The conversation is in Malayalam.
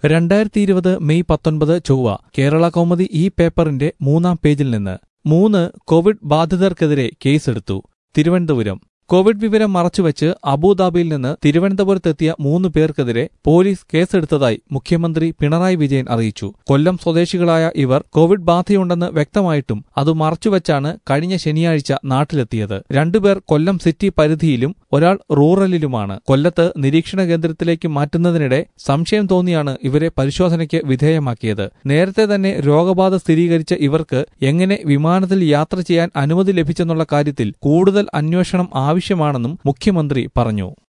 രണ്ടായിരത്തി ഇരുപത് മെയ് പത്തൊൻപത് ചൊവ്വ കേരള കൗമുദി ഈ പേപ്പറിന്റെ മൂന്നാം പേജിൽ നിന്ന് മൂന്ന് കോവിഡ് ബാധിതർക്കെതിരെ കേസെടുത്തു തിരുവനന്തപുരം കോവിഡ് വിവരം മറച്ചുവെച്ച് അബുദാബിയിൽ നിന്ന് തിരുവനന്തപുരത്തെത്തിയ മൂന്ന് പേർക്കെതിരെ പോലീസ് കേസെടുത്തതായി മുഖ്യമന്ത്രി പിണറായി വിജയൻ അറിയിച്ചു കൊല്ലം സ്വദേശികളായ ഇവർ കോവിഡ് ബാധയുണ്ടെന്ന് വ്യക്തമായിട്ടും അത് മറച്ചുവെച്ചാണ് കഴിഞ്ഞ ശനിയാഴ്ച നാട്ടിലെത്തിയത് രണ്ടുപേർ കൊല്ലം സിറ്റി പരിധിയിലും ഒരാൾ റൂറലിലുമാണ് കൊല്ലത്ത് നിരീക്ഷണ കേന്ദ്രത്തിലേക്ക് മാറ്റുന്നതിനിടെ സംശയം തോന്നിയാണ് ഇവരെ പരിശോധനയ്ക്ക് വിധേയമാക്കിയത് നേരത്തെ തന്നെ രോഗബാധ സ്ഥിരീകരിച്ച ഇവർക്ക് എങ്ങനെ വിമാനത്തിൽ യാത്ര ചെയ്യാൻ അനുമതി ലഭിച്ചെന്നുള്ള കാര്യത്തിൽ കൂടുതൽ അന്വേഷണം ആവശ്യമാണെന്നും മുഖ്യമന്ത്രി പറഞ്ഞു